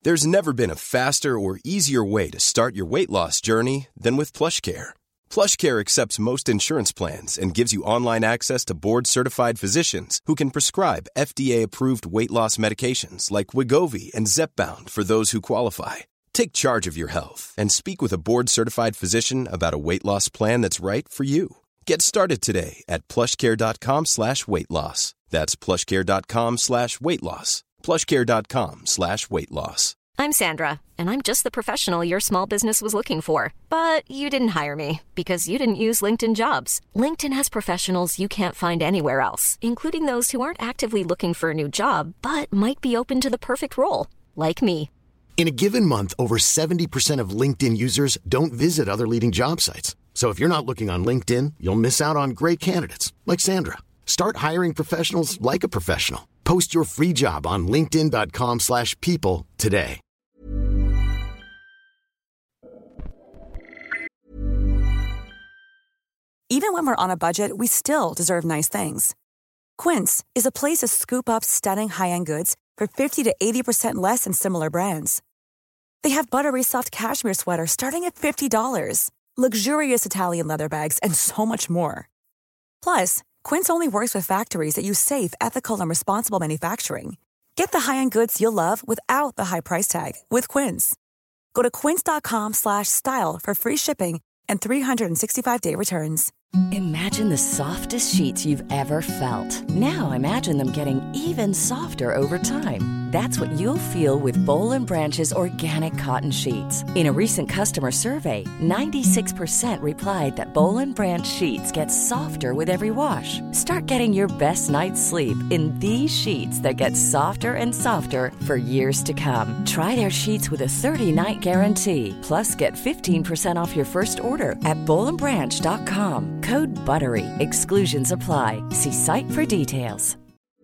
There's never been a faster or easier way to start your weight loss journey than with PlushCare. PlushCare accepts most insurance plans and gives you online access to board-certified physicians who can prescribe FDA-approved weight loss medications like Wigovi and Zepbound for those who qualify. Take charge of your health and speak with a board-certified physician about a weight loss plan that's right for you. Get started today at plushcare.com slash weight loss. That's plushcare.com slash weight loss. plushcare.com slash weight loss. I'm Sandra, and I'm just the professional your small business was looking for. But you didn't hire me because you didn't use LinkedIn jobs. LinkedIn has professionals you can't find anywhere else, including those who aren't actively looking for a new job, but might be open to the perfect role, like me. In a given month, over 70% of LinkedIn users don't visit other leading job sites. So if you're not looking on LinkedIn, you'll miss out on great candidates like Sandra. Start hiring professionals like a professional. Post your free job on linkedin.com/people slash people today. Even when we're on a budget, we still deserve nice things. Quince is a place to scoop up stunning high-end goods for 50 to 80% less than similar brands. They have buttery soft cashmere sweaters starting at $50, luxurious Italian leather bags, and so much more. Plus, Quince only works with factories that use safe, ethical, and responsible manufacturing. Get the high-end goods you'll love without the high price tag with Quince. Go to quince.com/style for free shipping and 365-day returns. Imagine the softest sheets you've ever felt. Now imagine them getting even softer over time. That's what you'll feel with Bowl and Branch's organic cotton sheets. In a recent customer survey, 96% replied that Bowl and Branch sheets get softer with every wash. Start getting your best night's sleep in these sheets that get softer and softer for years to come. Try their sheets with a 30-night guarantee. Plus, get 15% off your first order at bowlandbranch.com. Code BUTTERY. Exclusions apply. See site for details.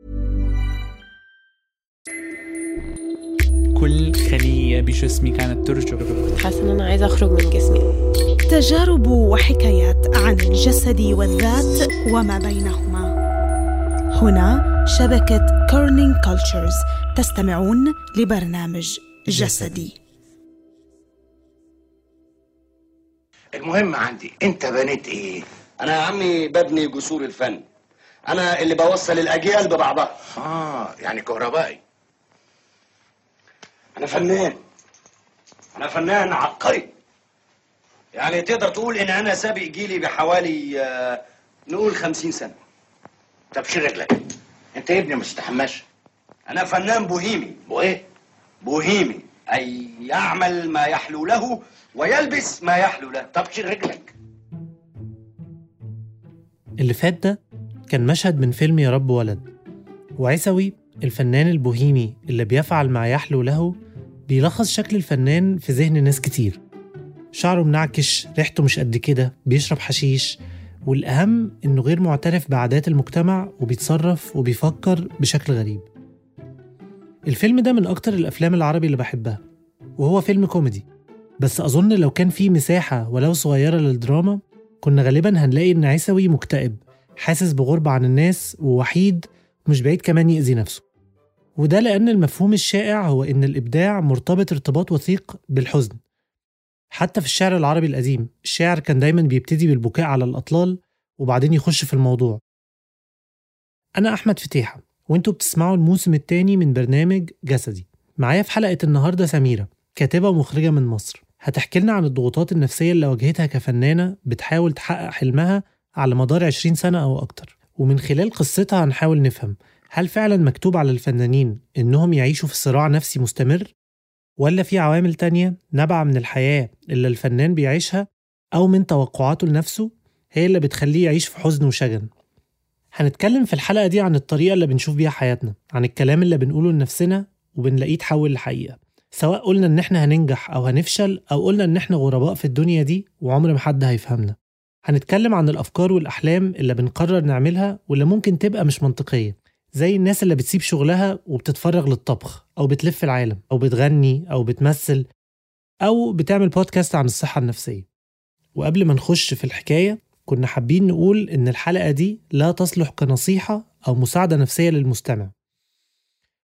كل خلية بجسمي كانت ترجف حاسة إن أنا عايزة أخرج من جسمي تجارب وحكايات عن الجسد والذات وما بينهما هنا شبكة كورنينج كولتشرز تستمعون لبرنامج جسدي المهم عندي انت بنيت ايه انا يا عمي ببني جسور الفن انا اللي بوصل الاجيال ببعضها اه يعني كهربائي انا فنان انا فنان عبقري يعني تقدر تقول ان انا سابق جيلي بحوالي آه، نقول خمسين سنة طب شيل رجلك انت ابني ما تستحماش انا فنان بوهيمي وايه بوهيمي اي يعمل ما يحلو له ويلبس ما يحلو له طب شيل رجلك اللي فات ده كان مشهد من فيلم يا رب ولد وعيسوي الفنان البوهيمي اللي بيفعل ما يحلو له بيلخص شكل الفنان في ذهن ناس كتير شعره منعكش ريحته مش قد كده بيشرب حشيش والأهم إنه غير معترف بعادات المجتمع وبيتصرف وبيفكر بشكل غريب الفيلم ده من أكتر الأفلام العربي اللي بحبها وهو فيلم كوميدي بس أظن لو كان فيه مساحة ولو صغيرة للدراما كنا غالبا هنلاقي إن عيسوي مكتئب حاسس بغربة عن الناس ووحيد ومش بعيد كمان يأذي نفسه وده لأن المفهوم الشائع هو إن الإبداع مرتبط ارتباط وثيق بالحزن حتى في الشعر العربي القديم الشاعر كان دايما بيبتدي بالبكاء على الأطلال وبعدين يخش في الموضوع أنا أحمد فتيحة وانتوا بتسمعوا الموسم الثاني من برنامج جسدي معايا في حلقة النهاردة سميرة كاتبة ومخرجة من مصر هتحكي لنا عن الضغوطات النفسية اللي واجهتها كفنانة بتحاول تحقق حلمها على مدار 20 سنة أو أكتر ومن خلال قصتها هنحاول نفهم هل فعلا مكتوب على الفنانين إنهم يعيشوا في صراع نفسي مستمر؟ ولا في عوامل تانية نابعة من الحياة اللي الفنان بيعيشها أو من توقعاته لنفسه هي اللي بتخليه يعيش في حزن وشجن هنتكلم في الحلقة دي عن الطريقة اللي بنشوف بيها حياتنا عن الكلام اللي بنقوله لنفسنا وبنلاقيه تحول لحقيقة سواء قلنا إن إحنا هننجح أو هنفشل أو قلنا إن إحنا غرباء في الدنيا دي وعمر ما حد هيفهمنا هنتكلم عن الأفكار والأحلام اللي بنقرر نعملها واللي ممكن تبقى مش منطقية زي الناس اللي بتسيب شغلها وبتتفرغ للطبخ أو بتلف العالم أو بتغني أو بتمثل أو بتعمل بودكاست عن الصحة النفسية وقبل ما نخش في الحكاية كنا حابين نقول إن الحلقة دي لا تصلح كنصيحة أو مساعدة نفسية للمستمع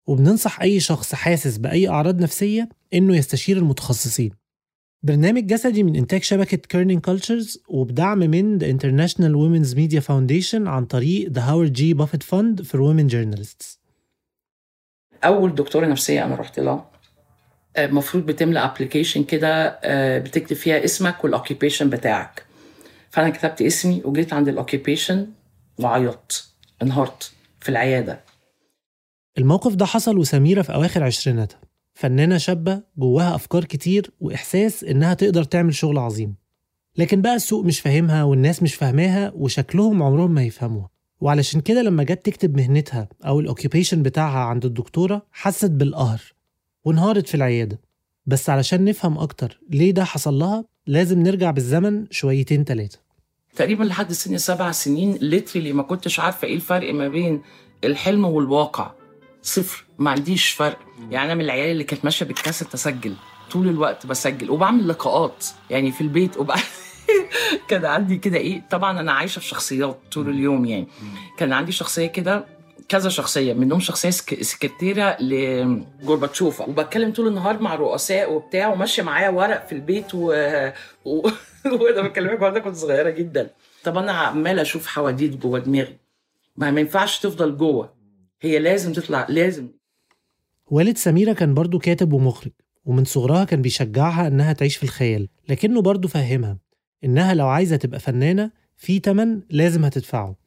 وبننصح أي شخص حاسس بأي أعراض نفسية إنه يستشير المتخصصين برنامج جسدي من إنتاج شبكة كيرنينج كولتشرز وبدعم من The International Women's Media Foundation عن طريق The Howard G. Buffett Fund for Women Journalists اول دكتوره نفسيه انا رحت لها المفروض بتملى ابلكيشن كده آه، بتكتب فيها اسمك والاوكيبيشن بتاعك فانا كتبت اسمي وجيت عند الاوكيبيشن وعيطت انهارت في العياده الموقف ده حصل وسميرة في أواخر عشريناتها فنانة شابة جواها أفكار كتير وإحساس إنها تقدر تعمل شغل عظيم لكن بقى السوق مش فاهمها والناس مش فاهماها وشكلهم عمرهم ما يفهموها وعلشان كده لما جت تكتب مهنتها أو الأوكيبيشن بتاعها عند الدكتورة حست بالقهر وانهارت في العيادة بس علشان نفهم أكتر ليه ده حصل لها لازم نرجع بالزمن شويتين تلاتة تقريبا لحد سن سبع سنين ليترلي ما كنتش عارفه ايه الفرق ما بين الحلم والواقع صفر ما عنديش فرق يعني انا من العيال اللي كانت ماشيه بالكاسيت اسجل طول الوقت بسجل وبعمل لقاءات يعني في البيت وبعد كان عندي كده ايه طبعا انا عايشه في شخصيات طول اليوم يعني كان عندي شخصيه كده كذا شخصيه منهم شخصيه سك- سكرتيره لجورباتشوف وبتكلم طول النهار مع رؤساء وبتاع وماشيه معايا ورق في البيت و... و... وانا بكلمك وانا كنت صغيره جدا طب انا عماله اشوف حواديت جوه دماغي ما ما ينفعش تفضل جوه هي لازم تطلع لازم والد سميرة كان برضو كاتب ومخرج ومن صغرها كان بيشجعها إنها تعيش في الخيال لكنه برضو فهمها إنها لو عايزة تبقى فنانة في تمن لازم هتدفعه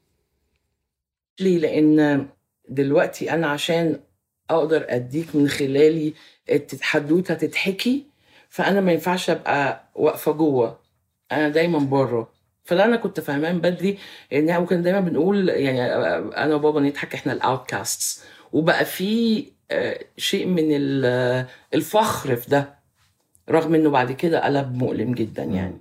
ليه لان دلوقتي انا عشان اقدر اديك من خلالي الحدوته تتحكي فانا ما ينفعش ابقى واقفه جوه انا دايما بره فده انا كنت فاهمان بدري ان وكان دايما بنقول يعني انا وبابا نضحك احنا الاوتكاستس وبقى في آه، شيء من ال- الفخر في ده رغم انه بعد كده قلب مؤلم جدا يعني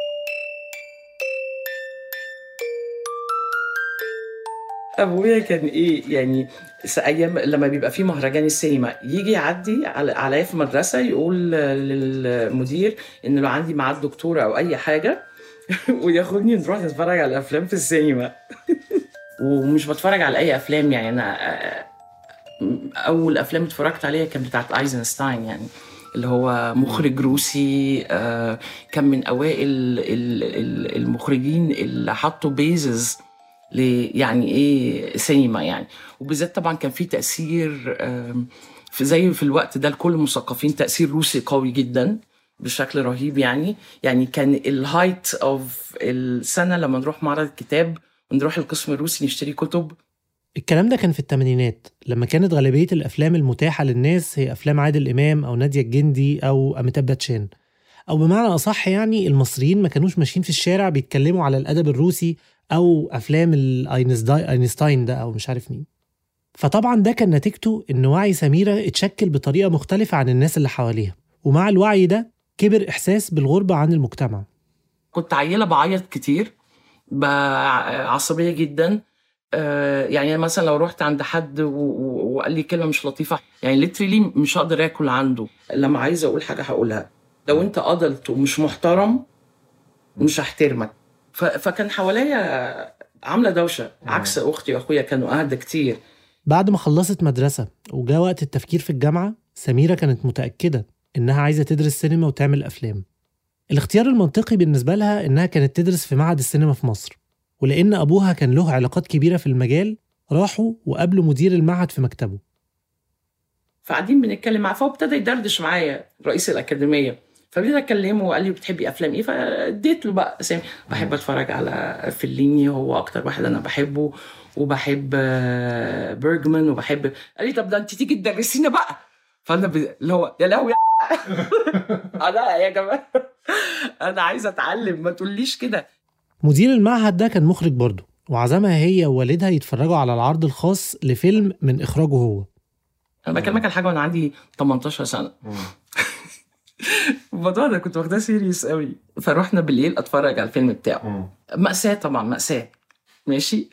ابويا كان ايه يعني س- ايام لما بيبقى في مهرجان السينما يجي يعدي على- عليا في مدرسه يقول للمدير ان لو عندي ميعاد دكتوره او اي حاجه وياخدني نروح نتفرج على افلام في السينما ومش بتفرج على اي افلام يعني انا آه، اول افلام اتفرجت عليها كانت بتاعت ايزنستاين يعني اللي هو مخرج روسي آه، كان من اوائل ال- ال- المخرجين اللي حطوا بيزز ل يعني ايه سينما يعني وبالذات طبعا كان في تاثير آم، في زي في الوقت ده لكل المثقفين تاثير روسي قوي جدا بشكل رهيب يعني يعني كان الهايت اوف السنه لما نروح معرض الكتاب ونروح القسم الروسي نشتري كتب الكلام ده كان في الثمانينات لما كانت غالبية الأفلام المتاحة للناس هي أفلام عادل إمام أو نادية الجندي أو أميتاب باتشان أو بمعنى أصح يعني المصريين ما كانوش ماشيين في الشارع بيتكلموا على الأدب الروسي أو أفلام الأينسداي- أينشتاين ده أو مش عارف مين فطبعا ده كان نتيجته إن وعي سميرة اتشكل بطريقة مختلفة عن الناس اللي حواليها ومع الوعي ده كبر إحساس بالغربة عن المجتمع كنت عيله بعيط كتير ب- عصبيه جدا آه، يعني أنا مثلا لو رحت عند حد و- و- وقال لي كلمه مش لطيفه يعني ليترلي مش هقدر اكل عنده لما عايزه اقول حاجه هقولها لو انت ادلت ومش محترم مش هحترمك ف- فكان حواليا عامله دوشه عكس اختي واخويا كانوا اهدى كتير بعد ما خلصت مدرسة وجاء وقت التفكير في الجامعة سميرة كانت متأكدة إنها عايزة تدرس سينما وتعمل أفلام الاختيار المنطقي بالنسبة لها إنها كانت تدرس في معهد السينما في مصر ولأن أبوها كان له علاقات كبيرة في المجال راحوا وقابلوا مدير المعهد في مكتبه فقاعدين بنتكلم معاه فهو ابتدى يدردش معايا رئيس الاكاديميه فبديت اكلمه وقال لي بتحبي افلام ايه فاديت له بقى اسامي بحب اتفرج على فيليني هو اكتر واحد انا بحبه وبحب آه، بيرجمان وبحب قال لي طب ده انت تيجي تدرسينا بقى فانا ب... اللي هو يا لهوي انا يا جماعه انا عايزه اتعلم ما تقوليش كده مدير المعهد ده كان مخرج برضه وعزمها هي ووالدها يتفرجوا على العرض الخاص لفيلم من إخراجه هو انا بكلمك على حاجه وانا عندي 18 سنه الموضوع ده كنت واخداه سيريس قوي فروحنا بالليل اتفرج على الفيلم بتاعه مأساة طبعا مأساة ماشي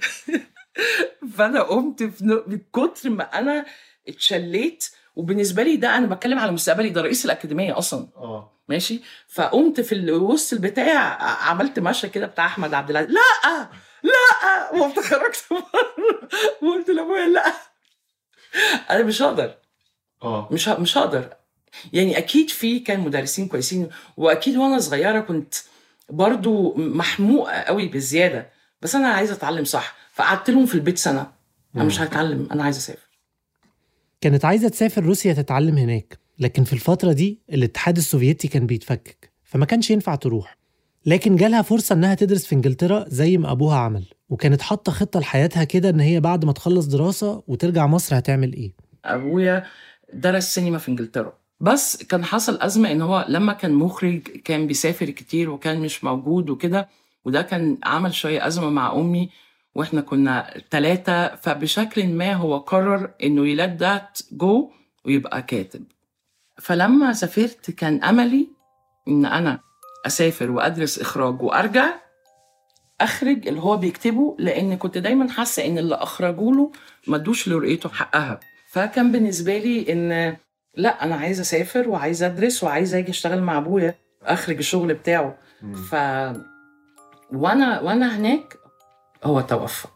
فانا قمت في نو- من كتر ما انا اتشليت وبالنسبه لي ده انا بتكلم على مستقبلي ده رئيس الاكاديميه اصلا اه ماشي فقمت في ال- وسط البتاع ع- عملت مشى كده بتاع احمد عبد العزيز لا لا وقمت خرجت بره وقلت لابويا لا انا مش هقدر اه مش ه- مش هقدر يعني اكيد في كان مدرسين كويسين واكيد وانا صغيره كنت برضو محموقه قوي بزياده بس انا عايزه اتعلم صح فقعدت لهم في البيت سنه انا مش هتعلم انا عايزه اسافر كانت عايزة تسافر روسيا تتعلم هناك لكن في الفترة دي الاتحاد السوفيتي كان بيتفكك فما كانش ينفع تروح لكن جالها فرصة إنها تدرس في إنجلترا زي ما أبوها عمل وكانت حاطة خطة لحياتها كده إن هي بعد ما تخلص دراسة وترجع مصر هتعمل إيه ابويا درس سينما في انجلترا بس كان حصل ازمه ان هو لما كان مخرج كان بيسافر كتير وكان مش موجود وكده وده كان عمل شويه ازمه مع امي واحنا كنا ثلاثه فبشكل ما هو قرر انه يلات ذات جو ويبقى كاتب فلما سافرت كان املي ان انا اسافر وادرس اخراج وارجع اخرج اللي هو بيكتبه لان كنت دايما حاسه ان اللي اخرجوا له ما ادوش لرؤيته حقها فكان بالنسبه لي ان لا انا عايزه اسافر وعايزه ادرس وعايزه اجي اشتغل مع ابويا اخرج الشغل بتاعه ف وانا وانا هناك هو توفى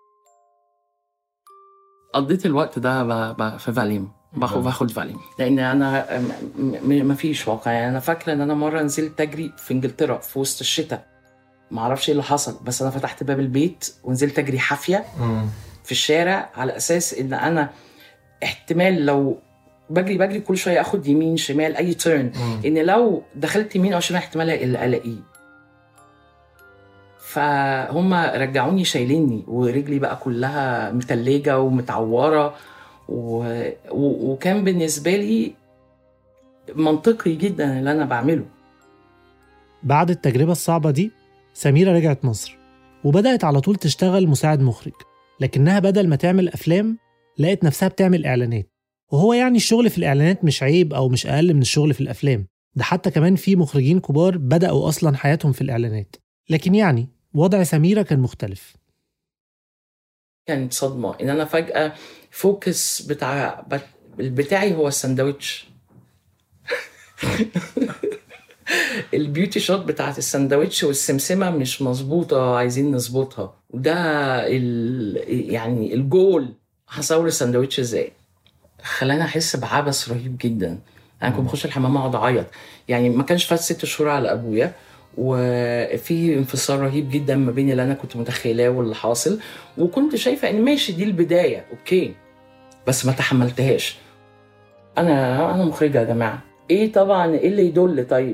قضيت الوقت ده ب... ب... في فاليوم باخد باخد فاليوم لان انا ما فيش واقع يعني انا فاكره ان انا مره نزلت اجري في انجلترا في وسط الشتاء ما اعرفش ايه اللي حصل بس انا فتحت باب البيت ونزلت اجري حافيه في الشارع على اساس ان انا احتمال لو بجري بجري كل شويه اخد يمين شمال اي تيرن ان لو دخلت يمين او شمال احتمال اللي الاقيه فهم رجعوني شايليني ورجلي بقى كلها متلجه ومتعوره و... و... وكان بالنسبه لي منطقي جدا اللي انا بعمله بعد التجربة الصعبة دي سميرة رجعت مصر وبدأت على طول تشتغل مساعد مخرج لكنها بدل ما تعمل أفلام لقت نفسها بتعمل إعلانات وهو يعني الشغل في الإعلانات مش عيب أو مش أقل من الشغل في الأفلام ده حتى كمان في مخرجين كبار بدأوا أصلا حياتهم في الإعلانات لكن يعني وضع سميرة كان مختلف كانت صدمه ان انا فجاه فوكس بتاع بتاعي هو الساندوتش البيوتي شوت بتاعت الساندوتش والسمسمه مش مظبوطه عايزين نظبطها وده ال... يعني الجول هصور الساندوتش ازاي خلاني احس بعبث رهيب جدا انا كنت بخش الحمام اقعد اعيط يعني ما كانش فات ست شهور على ابويا وفي انفصال رهيب جدا ما بين اللي انا كنت متخيلاه واللي حاصل وكنت شايفه ان ماشي دي البدايه اوكي بس ما تحملتهاش انا انا مخرجه يا جماعه ايه طبعا ايه اللي يدل طيب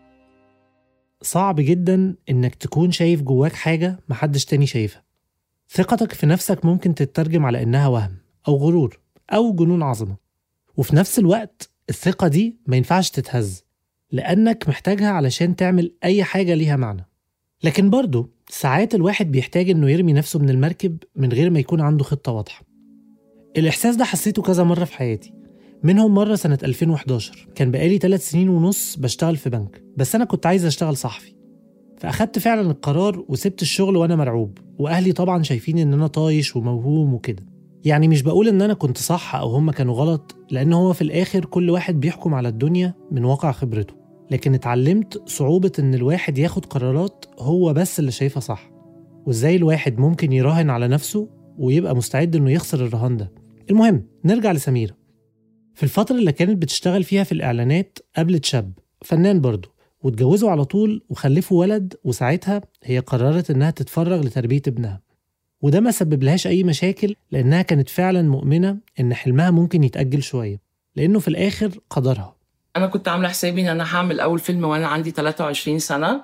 صعب جدا إنك تكون شايف جواك حاجة محدش تاني شايفها ثقتك في نفسك ممكن تترجم على إنها وهم أو غرور أو جنون عظمة وفي نفس الوقت الثقة دي ما ينفعش تتهز لأنك محتاجها علشان تعمل أي حاجة ليها معنى لكن برضه ساعات الواحد بيحتاج إنه يرمي نفسه من المركب من غير ما يكون عنده خطة واضحة الإحساس ده حسيته كذا مرة في حياتي منهم مرة سنة 2011 كان بقالي ثلاث سنين ونص بشتغل في بنك بس أنا كنت عايز أشتغل صحفي فأخدت فعلا القرار وسبت الشغل وأنا مرعوب وأهلي طبعا شايفين إن أنا طايش وموهوم وكده يعني مش بقول إن أنا كنت صح أو هما كانوا غلط لأن هو في الآخر كل واحد بيحكم على الدنيا من واقع خبرته لكن اتعلمت صعوبة إن الواحد ياخد قرارات هو بس اللي شايفها صح وإزاي الواحد ممكن يراهن على نفسه ويبقى مستعد إنه يخسر الرهان ده المهم نرجع لسميرة في الفترة اللي كانت بتشتغل فيها في الإعلانات قابلت شاب فنان برضه واتجوزوا على طول وخلفوا ولد وساعتها هي قررت إنها تتفرغ لتربية ابنها وده ما سبب لهاش أي مشاكل لأنها كانت فعلا مؤمنة إن حلمها ممكن يتأجل شوية لأنه في الآخر قدرها انا كنت عامله حسابي ان انا هعمل اول فيلم وانا عندي 23 سنه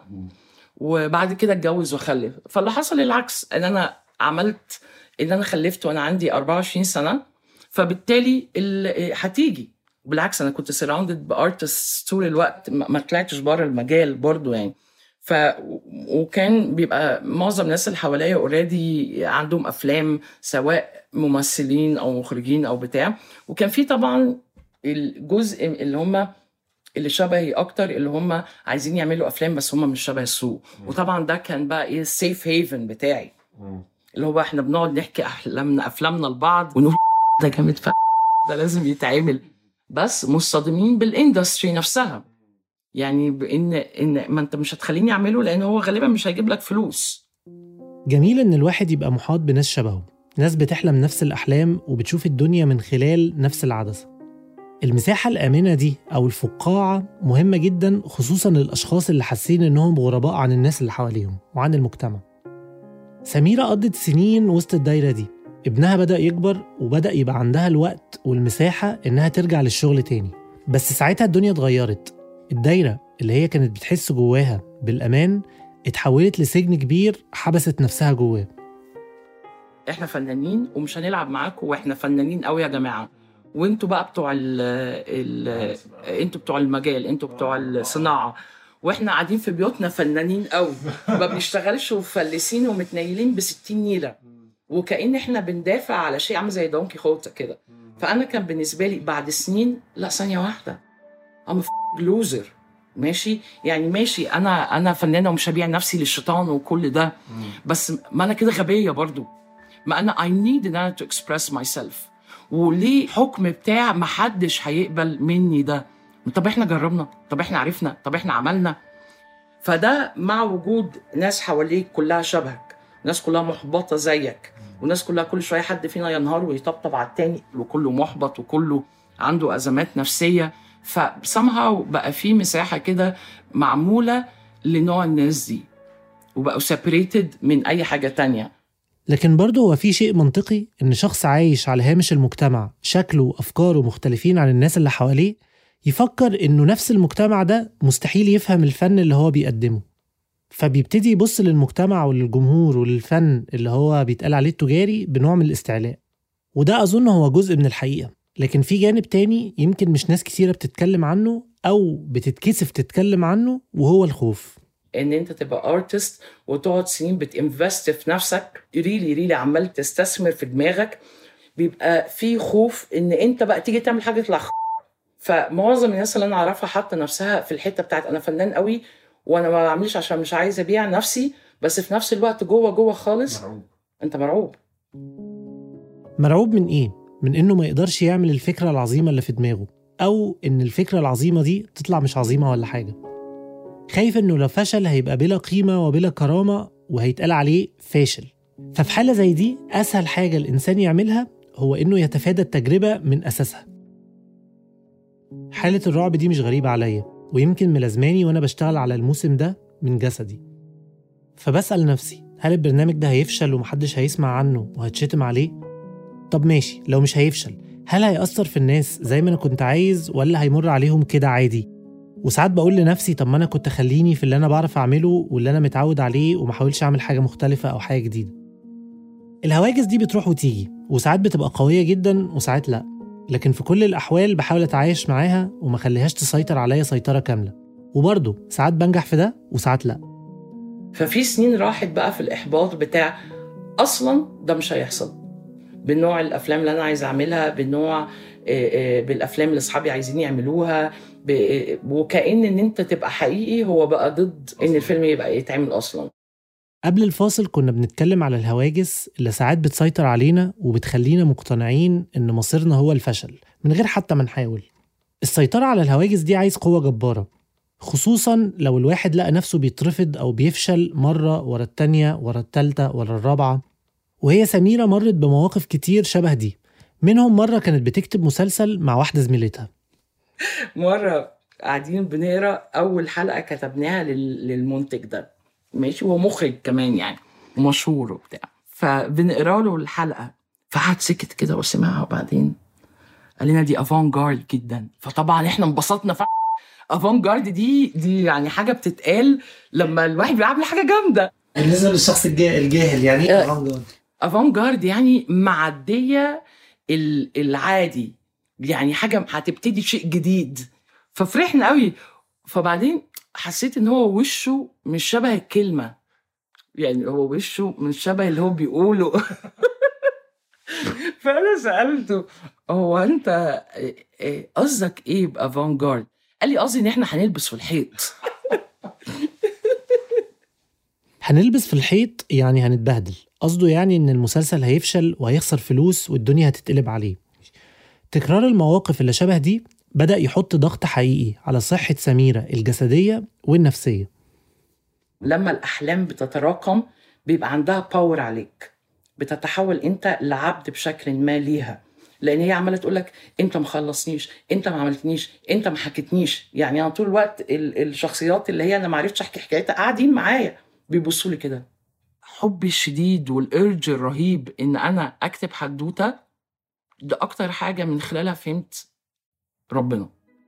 وبعد كده اتجوز واخلف فاللي حصل العكس ان انا عملت ان انا خلفت وانا عندي 24 سنه فبالتالي ال- هتيجي بالعكس انا كنت سراوندد بارتست طول الوقت ما ما طلعتش بره المجال برضو يعني ف وكان بيبقى معظم الناس اللي حواليا اوريدي عندهم افلام سواء ممثلين او مخرجين او بتاع وكان في طبعا الجزء اللي هم اللي شبهي اكتر اللي هم عايزين يعملوا افلام بس هم مش شبه السوق وطبعا ده كان بقى ايه السيف هيفن بتاعي اللي هو احنا بنقعد نحكي احلامنا افلامنا لبعض ونقول ده جامد ف ده لازم يتعمل بس مصطدمين بالاندستري نفسها يعني بان ان ما انت مش هتخليني اعمله لان هو غالبا مش هيجيب لك فلوس جميل إن الواحد يبقى محاط بناس شبهه ناس بتحلم نفس الأحلام وبتشوف الدنيا من خلال نفس العدسة المساحة الآمنة دي أو الفقاعة مهمة جدا خصوصا للأشخاص اللي حاسين إنهم غرباء عن الناس اللي حواليهم وعن المجتمع سميرة قضت سنين وسط الدايرة دي ابنها بدأ يكبر وبدأ يبقى عندها الوقت والمساحة إنها ترجع للشغل تاني بس ساعتها الدنيا اتغيرت الدايرة اللي هي كانت بتحس جواها بالأمان اتحولت لسجن كبير حبست نفسها جواه احنا فنانين ومش هنلعب معاكم واحنا فنانين قوي يا جماعه وانتوا بقى بتوع ال ال انتوا بتوع المجال انتوا بتوع الصناعه واحنا قاعدين في بيوتنا فنانين قوي ما بنشتغلش ومفلسين ومتنيلين ب 60 نيله وكأن احنا بندافع على شيء عامل زي دونكي خوته كده فانا كان بالنسبه لي بعد سنين لا ثانيه واحده ام لوزر ماشي يعني ماشي انا انا فنانه ومش هبيع نفسي للشيطان وكل ده بس ما انا كده غبيه برضو ما انا I need ان انا to express myself وليه حكم بتاع ما حدش هيقبل مني ده طب احنا جربنا طب احنا عرفنا طب احنا عملنا فده مع وجود ناس حواليك كلها شبهك ناس كلها محبطه زيك وناس كلها كل شويه حد فينا ينهار ويطبطب على التاني وكله محبط وكله عنده ازمات نفسيه فسامهاو بقى في مساحه كده معموله لنوع الناس دي وبقوا سيبريتد من اي حاجه تانية لكن برضه هو في شيء منطقي إن شخص عايش على هامش المجتمع شكله وأفكاره مختلفين عن الناس اللي حواليه يفكر إنه نفس المجتمع ده مستحيل يفهم الفن اللي هو بيقدمه فبيبتدي يبص للمجتمع وللجمهور وللفن اللي هو بيتقال عليه التجاري بنوع من الاستعلاء وده أظن هو جزء من الحقيقة لكن في جانب تاني يمكن مش ناس كتيرة بتتكلم عنه أو بتتكسف تتكلم عنه وهو الخوف ان انت تبقى ارتست وتقعد سنين بتنفست في نفسك ريلي ريلي عمال تستثمر في دماغك بيبقى في خوف ان انت بقى تيجي تعمل حاجه تطلع فمعظم الناس اللي انا اعرفها حاطه نفسها في الحته بتاعت انا فنان قوي وانا ما بعملش عشان مش عايز ابيع نفسي بس في نفس الوقت جوه جوه خالص مرعوب. انت مرعوب مرعوب من ايه من انه ما يقدرش يعمل الفكره العظيمه اللي في دماغه او ان الفكره العظيمه دي تطلع مش عظيمه ولا حاجه خايف انه لو فشل هيبقى بلا قيمه وبلا كرامه وهيتقال عليه فاشل ففي حاله زي دي اسهل حاجه الانسان يعملها هو انه يتفادى التجربه من اساسها حاله الرعب دي مش غريبه عليا ويمكن ملازماني وانا بشتغل على الموسم ده من جسدي فبسال نفسي هل البرنامج ده هيفشل ومحدش هيسمع عنه وهتشتم عليه طب ماشي لو مش هيفشل هل هيأثر في الناس زي ما انا كنت عايز ولا هيمر عليهم كده عادي وساعات بقول لنفسي طب ما انا كنت خليني في اللي انا بعرف اعمله واللي انا متعود عليه وما احاولش اعمل حاجه مختلفه او حاجه جديده الهواجس دي بتروح وتيجي وساعات بتبقى قويه جدا وساعات لا لكن في كل الاحوال بحاول اتعايش معاها وما اخليهاش تسيطر عليا سيطره كامله وبرضه ساعات بنجح في ده وساعات لا ففي سنين راحت بقى في الاحباط بتاع اصلا ده مش هيحصل بنوع الافلام اللي انا عايز اعملها بنوع بالافلام اللي اصحابي عايزين يعملوها وكأن ان انت تبقى حقيقي هو بقى ضد ان الفيلم يبقى يتعمل اصلا قبل الفاصل كنا بنتكلم على الهواجس اللي ساعات بتسيطر علينا وبتخلينا مقتنعين ان مصيرنا هو الفشل من غير حتى ما نحاول السيطرة على الهواجس دي عايز قوة جبارة خصوصا لو الواحد لقى نفسه بيترفض أو بيفشل مرة ورا التانية ورا التالتة ورا الرابعة وهي سميرة مرت بمواقف كتير شبه دي منهم مرة كانت بتكتب مسلسل مع واحدة زميلتها مرة قاعدين بنقرا أول حلقة كتبناها للمنتج ده ماشي هو مخرج كمان يعني ومشهور وبتاع فبنقرا له الحلقة فقعد سكت كده وسمعها وبعدين قال لنا دي افون جارد جدا فطبعا احنا انبسطنا ف افون جارد دي دي يعني حاجه بتتقال لما الواحد بيعمل حاجه جامده بالنسبه للشخص الجاهل يعني ايه افون جارد؟ افون جارد يعني معديه العادي يعني حاجه هتبتدي شيء جديد ففرحنا قوي فبعدين حسيت ان هو وشه مش شبه الكلمه يعني هو وشه مش شبه اللي هو بيقوله فانا سالته هو انت قصدك ايه بافانجارد قال لي قصدي ان احنا هنلبس في الحيط هنلبس في الحيط يعني هنتبهدل قصده يعني ان المسلسل هيفشل وهيخسر فلوس والدنيا هتتقلب عليه تكرار المواقف اللي شبه دي بدأ يحط ضغط حقيقي على صحة سميرة الجسدية والنفسية لما الأحلام بتتراكم بيبقى عندها باور عليك بتتحول انت لعبد بشكل ما ليها لان هي عماله تقول لك انت ما خلصنيش انت ما عملتنيش انت ما حكيتنيش يعني انا طول الوقت ال- الشخصيات اللي هي انا ما عرفتش احكي حكايتها قاعدين معايا بيبصوا لي كده حبي الشديد والارج الرهيب ان انا اكتب حدوته ده اكتر حاجه من خلالها فهمت ربنا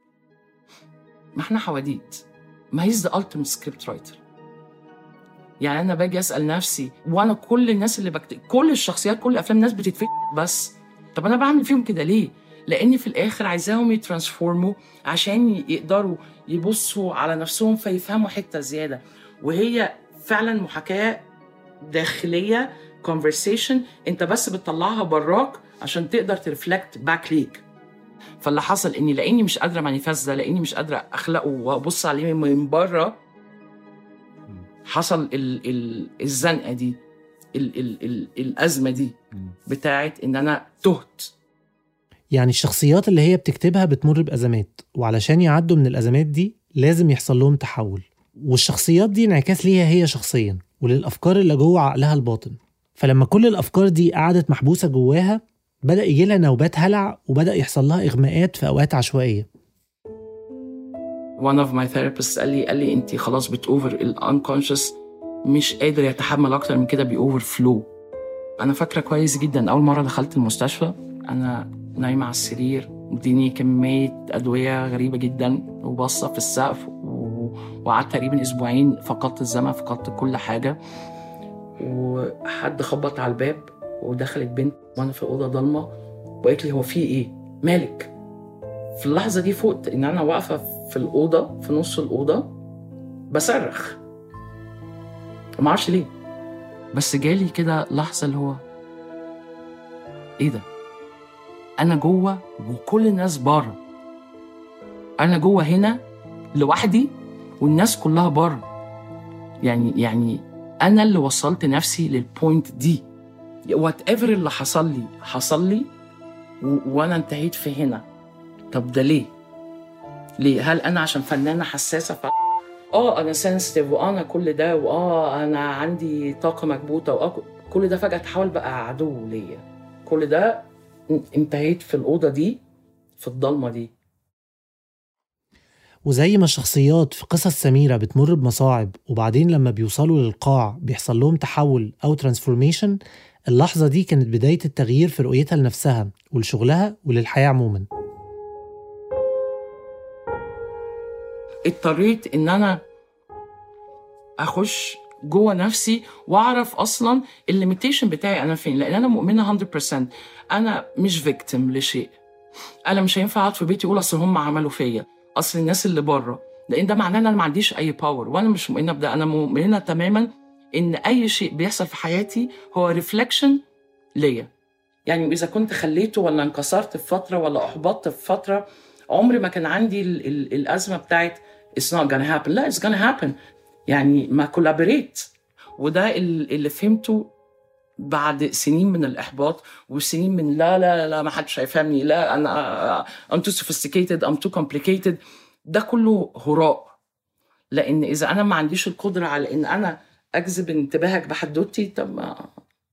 ما احنا حواديت ما هيز ذا ultimate سكريبت رايتر يعني انا باجي اسال نفسي وانا كل الناس اللي بكتب كل الشخصيات كل افلام الناس بتتفق بس طب انا بعمل فيهم كده ليه لاني في الاخر عايزاهم يترانسفورموا عشان يقدروا يبصوا على نفسهم فيفهموا حته زياده وهي فعلا محاكاه داخليه conversation انت بس بتطلعها براك عشان تقدر ترفلكت باك ليك فاللي حصل اني لاني مش قادره مانيفست ده لاني مش قادره اخلقه وابص عليه من بره حصل ال ال الزنقه دي ال ال ال الازمه دي بتاعت ان انا تهت يعني الشخصيات اللي هي بتكتبها بتمر بأزمات وعلشان يعدوا من الأزمات دي لازم يحصل لهم تحول والشخصيات دي انعكاس ليها هي شخصيا وللأفكار اللي جوه عقلها الباطن فلما كل الأفكار دي قعدت محبوسة جواها بدأ يجي لها نوبات هلع وبدأ يحصل لها إغماءات في أوقات عشوائية one of my therapists قال لي قال لي انت خلاص بتوفر الانكونشس مش قادر يتحمل اكتر من كده بيوفر فلو انا فاكره كويس جدا اول مره دخلت المستشفى انا نايمه على السرير مديني كميه ادويه غريبه جدا وباصه في السقف و... وقعدت تقريبا اسبوعين فقدت الزمن فقدت كل حاجه وحد خبط على الباب ودخلت بنت وانا في اوضه ضلمه وقالت لي هو في ايه مالك في اللحظه دي فقت ان انا واقفه في الاوضه في نص الاوضه بصرخ ما اعرفش ليه بس جالي كده لحظه اللي هو ايه ده انا جوه وكل الناس بره انا جوه هنا لوحدي والناس كلها بره يعني يعني انا اللي وصلت نفسي للبوينت دي وات ايفر اللي حصل لي حصل لي و- وانا انتهيت في هنا طب ده ليه ليه هل انا عشان فنانه حساسه ف... اه انا سنسيتيف وانا كل ده واه انا عندي طاقه مكبوته واه كل ده فجاه تحول بقى عدو ليا كل ده ان- انتهيت في الاوضه دي في الضلمه دي وزي ما الشخصيات في قصص سميرة بتمر بمصاعب وبعدين لما بيوصلوا للقاع بيحصل لهم تحول أو ترانسفورميشن اللحظة دي كانت بداية التغيير في رؤيتها لنفسها ولشغلها وللحياة عموما اضطريت ان انا اخش جوه نفسي واعرف اصلا الليميتيشن بتاعي انا فين لان انا مؤمنه 100% انا مش فيكتيم لشيء انا مش هينفع اقعد في بيتي اقول اصل هم عملوا فيا اصل الناس اللي بره لان ده معناه ان انا ما عنديش اي باور وانا مش مؤمنه بده انا مؤمنه تماما ان اي شيء بيحصل في حياتي هو ريفلكشن ليا يعني اذا كنت خليته ولا انكسرت في فتره ولا احبطت في فتره عمري ما كان عندي ال ال الازمه بتاعت it's not gonna happen لا it's gonna happen يعني ما كولابوريت وده ال- اللي فهمته بعد سنين من الاحباط وسنين من لا لا لا ما حدش هيفهمني لا انا I'm too sophisticated I'm too complicated ده كله هراء لان اذا انا ما عنديش القدره على ان انا اجذب انتباهك بحدوتي طب ما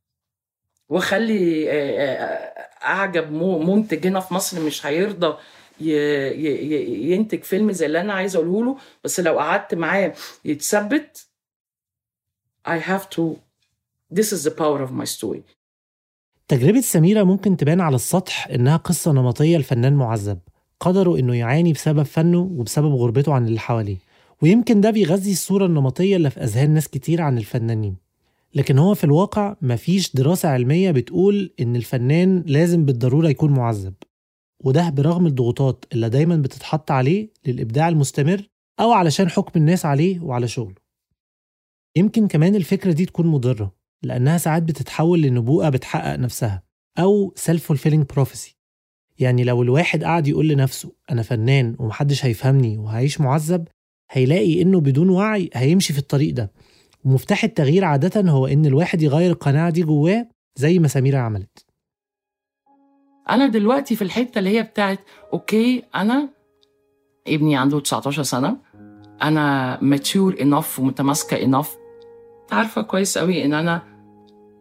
واخلي آه، آه، اعجب مو- منتج هنا في مصر مش هيرضى ي- ي- ي- ينتج فيلم زي اللي انا عايزه اقوله له بس لو قعدت معاه يتثبت I have to this is the power of my story تجربة سميرة ممكن تبان على السطح إنها قصة نمطية لفنان معذب قدره إنه يعاني بسبب فنه وبسبب غربته عن اللي حواليه ويمكن ده بيغذي الصورة النمطية اللي في أذهان ناس كتير عن الفنانين لكن هو في الواقع مفيش دراسة علمية بتقول إن الفنان لازم بالضرورة يكون معذب وده برغم الضغوطات اللي دايما بتتحط عليه للإبداع المستمر أو علشان حكم الناس عليه وعلى شغله يمكن كمان الفكرة دي تكون مضرة لأنها ساعات بتتحول لنبوءة بتحقق نفسها أو self fulfilling prophecy يعني لو الواحد قعد يقول لنفسه أنا فنان ومحدش هيفهمني وهعيش معذب هيلاقي إنه بدون وعي هيمشي في الطريق ده ومفتاح التغيير عادة هو إن الواحد يغير القناعة دي جواه زي ما سميرة عملت انا دلوقتي في الحته اللي هي بتاعت اوكي انا ابني عنده 19 سنه انا ماتيور انف ومتماسكه انف عارفه كويس قوي ان انا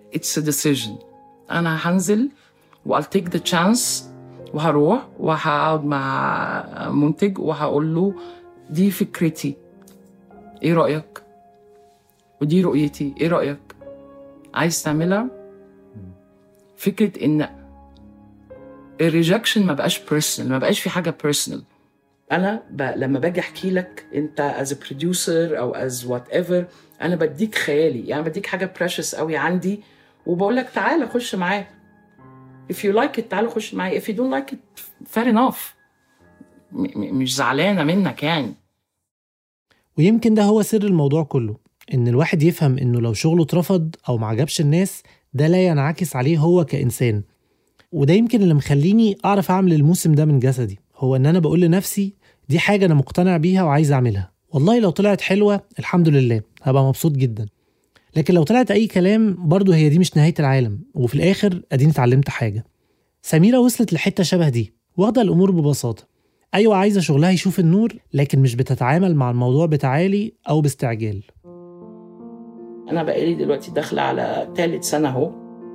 it's a decision انا هنزل وال take the chance وهروح وهقعد مع منتج وهقول له دي فكرتي ايه رايك ودي رؤيتي ايه رايك عايز تعملها فكره ان الريجكشن ما بقاش بيرسونال ما بقاش في حاجه بيرسونال انا ب... لما باجي احكي لك انت از بروديوسر او از وات ايفر انا بديك خيالي يعني بديك حاجه بريشس قوي عندي وبقول لك تعالى خش معايا if you like it تعالى خش معايا if you don't like it fair enough م... م... مش زعلانه منك يعني ويمكن ده هو سر الموضوع كله إن الواحد يفهم إنه لو شغله اترفض أو ما عجبش الناس ده لا ينعكس عليه هو كإنسان وده يمكن اللي مخليني أعرف أعمل الموسم ده من جسدي هو إن أنا بقول لنفسي دي حاجة أنا مقتنع بيها وعايز أعملها والله لو طلعت حلوة الحمد لله هبقى مبسوط جدا لكن لو طلعت أي كلام برضه هي دي مش نهاية العالم وفي الآخر أديني اتعلمت حاجة سميرة وصلت لحتة شبه دي واخدة الأمور ببساطة أيوة عايزة شغلها يشوف النور لكن مش بتتعامل مع الموضوع بتعالي أو باستعجال انا بقالي دلوقتي داخله على ثالث سنه اهو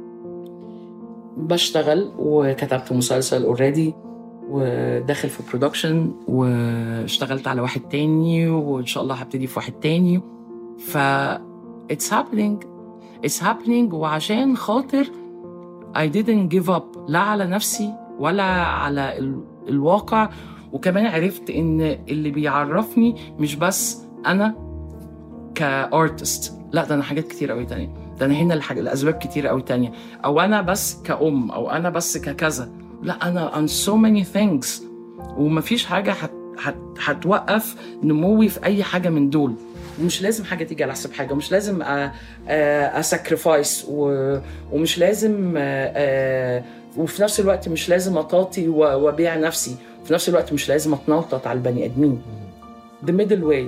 بشتغل وكتبت مسلسل اوريدي وداخل في برودكشن واشتغلت على واحد تاني وان شاء الله هبتدي في واحد تاني ف it's happening it's happening وعشان خاطر I didn't give up لا على نفسي ولا على ال... الواقع وكمان عرفت ان اللي بيعرفني مش بس انا كارتست لا ده انا حاجات كتير قوي تانية ده انا هنا الحاجة الاسباب كتير قوي تانية او انا بس كأم او انا بس ككذا لا انا on so many things ومفيش حاجة هت هت هتوقف نموي في اي حاجة من دول ومش لازم حاجة تيجي على حساب حاجة ومش لازم اساكريفايس ومش لازم أ- أ- وفي نفس الوقت مش لازم اطاطي و- وابيع نفسي وفي نفس الوقت مش لازم اتنطط على البني ادمين the middle way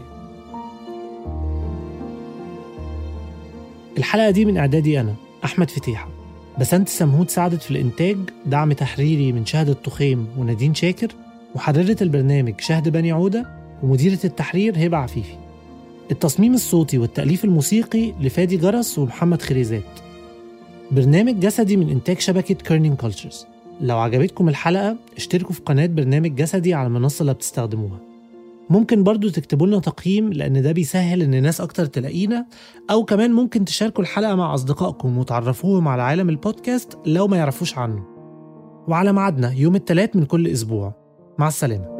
الحلقة دي من إعدادي أنا أحمد فتيحة بسنت سمهود ساعدت في الإنتاج دعم تحريري من شهد التخيم ونادين شاكر محررة البرنامج شهد بني عودة ومديرة التحرير هبة عفيفي التصميم الصوتي والتأليف الموسيقي لفادي جرس ومحمد خريزات برنامج جسدي من إنتاج شبكة كيرنينج كولتشرز لو عجبتكم الحلقة اشتركوا في قناة برنامج جسدي على المنصة اللي بتستخدموها ممكن برضو تكتبوا لنا تقييم لأن ده بيسهل إن ناس أكتر تلاقينا أو كمان ممكن تشاركوا الحلقة مع أصدقائكم وتعرفوهم على عالم البودكاست لو ما يعرفوش عنه وعلى ميعادنا يوم الثلاث من كل أسبوع مع السلامة